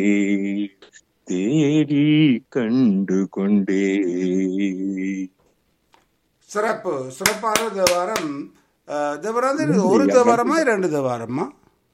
தேடி கண்டு கொண்டே சிறப்பு சிறப்பான தேவாரம் அஹ், தேவாரம் வந்து இது ஒரு தேவாரமா இரண்டு தேவாரமா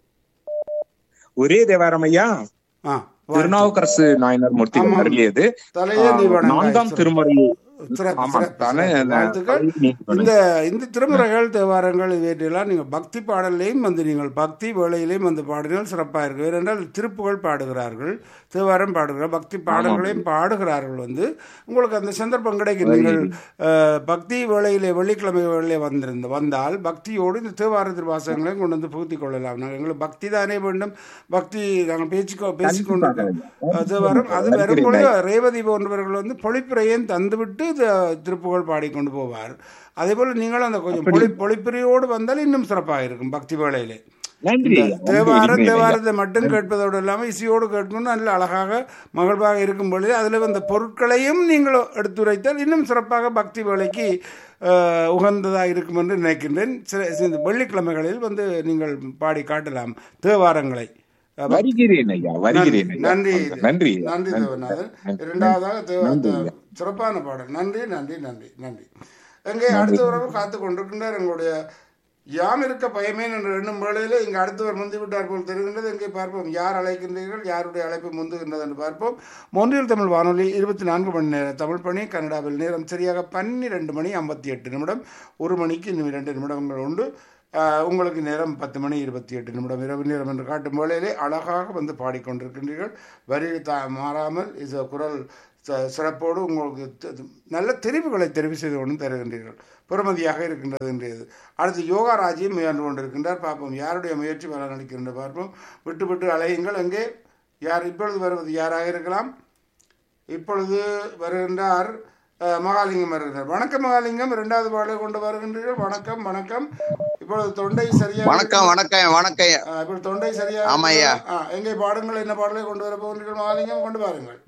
ஒரே தேவாரம் ஐயா ஆ திருநாவுக்கரசு நாயனர் மூர்த்தி ஆமாம். அருளியது தலையே ஆஹ், தீவனம் நான்காம் திருமுறை சிறப்பு ஆமா சிறப்பு தானே சிறப்பு. வாழ்த்துக்கள் இந்த இந்த திருமுறைகள் தேவாரங்கள் இவற்றையெல்லாம் நீங்கள் பக்தி பாடல்லையும் வந்து நீங்கள் பக்தி வேளையிலையும் வந்து பாடினால் சிறப்பாக இருக்கு ஏனென்றால் திருப்புகள் பாடுகிறார்கள் தேவாரம் பாடுகிறார் பக்தி பாடல்களையும் பாடுகிறார்கள் வந்து உங்களுக்கு அந்த சந்தர்ப்பம் கிடைக்கும் நீங்கள் அஹ், பக்தி வேளையிலே வெள்ளிக்கிழமை வேளையிலே வந்திருந்த வந்தால் பக்தியோடு இந்த தேவார திருவாசகங்களையும் கொண்டு வந்து புகுத்தி கொள்ளலாம் நாங்கள் எங்களுக்கு பக்தி தானே வேண்டும் பக்தி நாங்கள் பேச்சுக்கோ பேசிக்கொண்டிருக்கோம் அஹ், தேவாரம் அது வரும்பொழுது ரேவதி போன்றவர்கள் வந்து பொழிப்புரையும் தந்துவிட்டு த- திருப்புகழ் பாடிக்கொண்டு போவார் அதே போல நீங்களும் அந்த கொஞ்சம் பொழி பொழிப்புரையோடு வந்தால் இன்னும் சிறப்பாக இருக்கும் பக்தி வேளையிலே நன்றி இந்த ஐயா, நன்றி, தேவாரம் நன்றி ஐயா. தேவாரத்தை மட்டும் கேட்பதோடு இல்லாமல் இசையோடு கேட்கணும் நல்ல அழகாக மகிழ்வாக இருக்கும் பொழுது அதில் வந்த பொருட்களையும் நீங்கள் எடுத்துரைத்தால் இன்னும் சிறப்பாக பக்தி வேலைக்கு அஹ், உகந்ததாக இருக்கும் என்று நினைக்கின்றேன் சில- இந்த வெள்ளிக்கிழமைகளில் வந்து நீங்கள் பாடி காட்டலாம் தேவாரங்களை அஹ், வருகிறேன் ஐயா வருகிறேன் ஐயா. நன்றி நன்றி நன்றி தேவநாதன் இரண்டாவதாக தேவ அந்த சிறப்பான பாடல் நன்றி நன்றி நன்றி நன்றி எங்கே அடுத்த உறவு காத்து கொண்டிருக்கின்றார் எங்களுடைய யாம் இருக்க பயமே என்று எண்ணும் வேளையில் இங்கே அடுத்தவர் முந்தி விட்டார் போல் தெரிகின்றது எங்கே பார்ப்போம் யார் அழைக்கின்றீர்கள் யாருடைய அழைப்பு முந்துகின்றது என்று பார்ப்போம் மொன்றியல் தமிழ் வானொலி இருபத்தி நான்கு மணி நேரம் தமிழ் பணி கனடாவில் நேரம் சரியாக பன்னிரெண்டு மணி ஐம்பத்தி எட்டு நிமிடம் ஒரு மணிக்கு இன்னும் இரண்டு நிமிடங்கள் உண்டு ஆஹ், உங்களுக்கு நேரம் பத்து மணி இருபத்தி எட்டு நிமிடம் இரவு நேரம் என்று காட்டும் வேளையிலே அழகாக வந்து பாடிக்கொண்டிருக்கின்றீர்கள் வரி தா மாறாமல் இது குரல் ச- சிறப்போடு உங்களுக்கு த- நல்ல தெரிவுகளை தெரிவு செய்து கொண்டு தருகின்றீர்கள் பெறுமதியாக இருக்கின்றது என்றது அடுத்து யோகா ராஜ்யம் முயன்று கொண்டிருக்கின்றார் பார்ப்போம் யாருடைய முயற்சி பலன் அளிக்கின்ற பார்ப்போம் விட்டு விட்டு அலையுங்கள் எங்கே யார் இப்பொழுது வருவது யாராக இருக்கலாம் இப்பொழுது வருகின்றார் அஹ், மகாலிங்கம் வருகின்றார் வணக்கம் மகாலிங்கம் இரண்டாவது பாடலை கொண்டு வருகின்றீர்கள் வணக்கம் வணக்கம் இப்பொழுது தொண்டை சரியாக வணக்கம் வணக்கம் வணக்கம் ஆ, இப்பொழுது தொண்டை சரியாக ஆமா ஐயா. ஆ, எங்கே பாடுங்கள் என்ன பாடலை கொண்டு வர போகின்றீர்கள் மகாலிங்கம் கொண்டு பாருங்கள்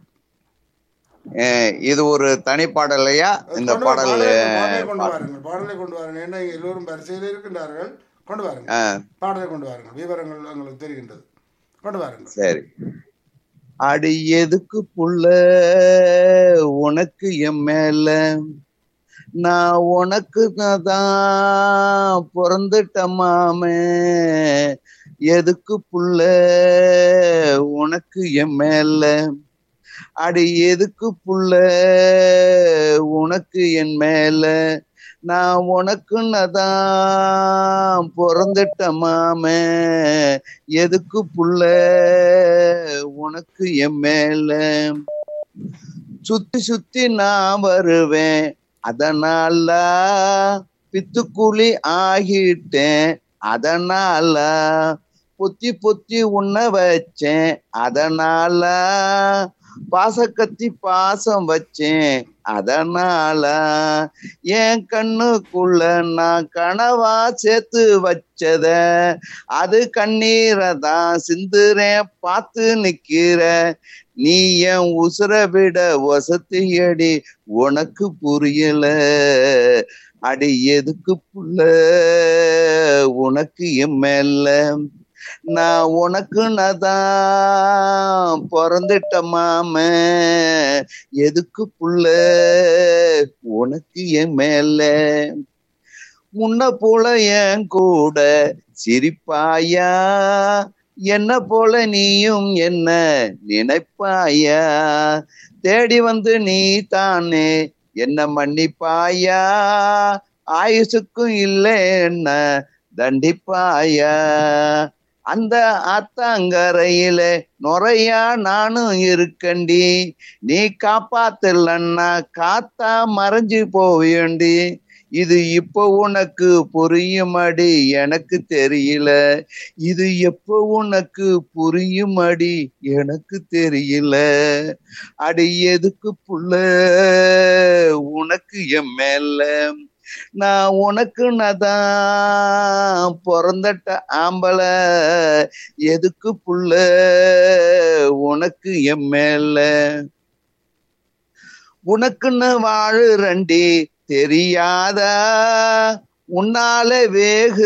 அஹ் இது ஒரு தனி பாடலையா இந்த கொண்டு வா- பாடல் பாடலை பாடலை கொண்டு வாருங்கள் பாடலை கொண்டு வாருங்கள் ஏன்னா இங்க எல்லோரும் வரிசையில் இருக்கின்றார்கள் கொண்டு வாருங்கள் அஹ், பாடலை கொண்டு வாருங்கள் விவரங்கள் உங்களுக்கு தெரிகின்றது கொண்டு வாருங்கள் சரி அடி எதுக்கு புள்ள உனக்கு என் மேல நான் உனக்கு தான் பிறந்துட்ட மாமே எதுக்கு புள்ள உனக்கு என் மேல அடி எதுக்கு புள்ள உனக்கு என் மேல நான் உனக்குன்னு தான் பிறந்துட்ட மாமே எதுக்கு புள்ள உனக்கு என் மேல சுத்தி சுத்தி நான் வருவேன் அதனால பித்துக்குழி ஆகிட்டேன் அதனால பொத்தி பொத்தி உன்ன வச்சேன் அதனால பாசக்கத்தி பாசம் வச்சேன் அதனால என் கண்ணுக்குள்ள நான் கனவா சேர்த்து வச்சத அது கண்ணீரை தான் சிந்துறேன் பார்த்து நிக்கிற நீ என் உசுர விட வசதியடி உனக்கு புரியல அடி எதுக்கு புள்ள உனக்கு என் மேல நான் உனக்கு தான் பிறந்துட்ட மாம எதுக்கு புள்ள உனக்கு என் மேல முன்ன போல என் கூட சிரிப்பாயா என்ன போல நீயும் என்ன நினைப்பாயா தேடி வந்து நீ தானே என்ன மன்னிப்பாயா ஆயுசுக்கும் இல்லை என்ன தண்டிப்பாயா அந்த ஆத்தாங்கரையில நுறையா நானும் இருக்கண்டி நீ காப்பாத்தலன்னா காத்தா மறைஞ்சு போவேண்டி இது இப்போ உனக்கு புரியுமடி எனக்கு தெரியல இது எப்போ உனக்கு புரியுமடி எனக்கு தெரியல அடி எதுக்கு புள்ள உனக்கு என் மேல நான் உனக்கு நதான் பிறந்தட்ட ஆம்பள எதுக்கு புள்ள உனக்கு என் மேல உனக்குன்னு வாழுறண்டி தெரியாதா உன்னால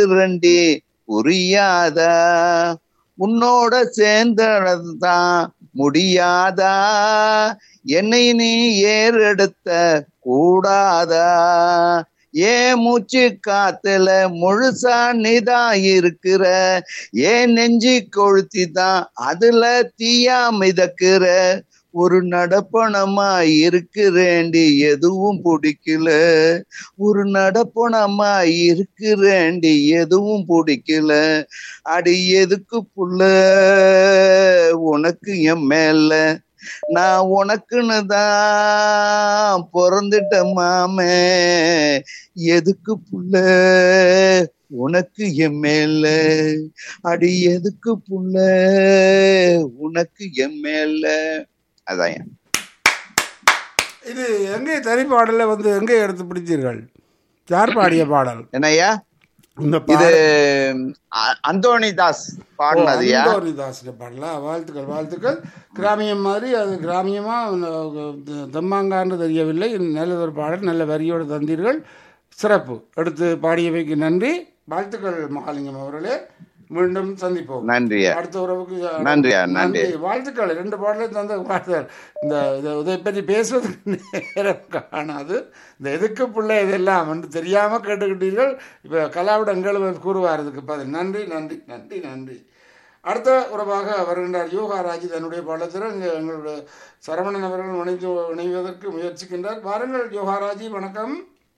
வேகுறண்டி புரியாதா உன்னோட சேர்ந்ததான் முடியாதா என்னை நீ ஏறெடுத்த கூடாதா ஏன் மூச்சு காத்துல முழுசா நீதான் இருக்கிற ஏன் நெஞ்சு கொழுத்தி தான் அதுல தீயா மிதக்கிற ஒரு நடப்பணமா இருக்கிறேண்டி எதுவும் பிடிக்கல ஒரு நடப்பணமா இருக்கிறேண்டி எதுவும் பிடிக்கல அடி எதுக்கு புள்ள உனக்கு என் மேல நான் உனக்குன்னு தான் பிறந்துட்ட மாமே எதுக்கு புள்ள உனக்கு என் மேல அடி எதுக்கு புள்ள உனக்கு என் மேல அதான் இது எங்கே தனிப்பாடல வந்து எங்கே எடுத்து பிடித்தீர்கள் யார் பாடிய பாடல் என்னய்யா இந்த இது பாடல் அ- அந்தோணி தாஸ் பாடினதுயா அந்தோனிதாசில பாடல வாழ்த்துக்கள் வாழ்த்துக்கள் கிராமியம் மாதிரி அது கிராமியமா அஹ், தெம்மாங்கான்னு தெரியவில்லை நல்லதொரு பாடல் நல்ல வரியோடு தந்தீர்கள் சிறப்பு எடுத்து பாடியவைக்கு நன்றி வாழ்த்துக்கள் மகாலிங்கம் அவர்களே மீண்டும் சந்திப்போம் நன்றியா அடுத்த உறவுக்கு நன்றியா, நன்றி. வாழ்த்துக்கள் ரெண்டு பாடலே தந்த வாழ்த்துக்கள் இந்த இதை இதை பற்றி பேசுவதற்கு நேரம் காணாது இந்த எதுக்கு பிள்ளை இதெல்லாம் என்று தெரியாம கேட்டுக்கிட்டீர்கள் இப்போ கலாவிட எங்களும் கூறுவார் இதுக்கு பதில் நன்றி நன்றி நன்றி நன்றி அடுத்த உறவாக வருகின்றார் யோகாராஜி தன்னுடைய பாடத்தில் இங்கே எங்களுடைய சரவணன் அவர்கள் இணைந்து இணைவதற்கு முயற்சிக்கின்றார் வாருங்கள் யோகாராஜி வணக்கம்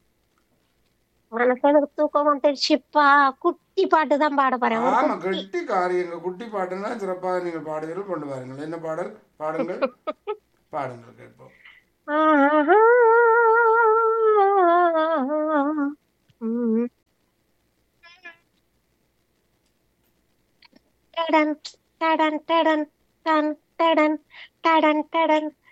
மனசு எனக்கு தூக்கம் வந்துடுச்சுப்பா குட்டி பாட்டு தான் பாட போறேன் ஒரு ஆமா குட்டி. கெட்டி காரியங்க குட்டி பாட்டுன்னா சிறப்பாக நீங்கள் பாடுவீர்கள் கொண்டு வாருங்கள் என்ன பாடல் பாடுங்கள் பாடுங்கள் கேட்போம் ஆஹா. உம். டடன் டடன் டடன் டன் டடன் டடன் டடன்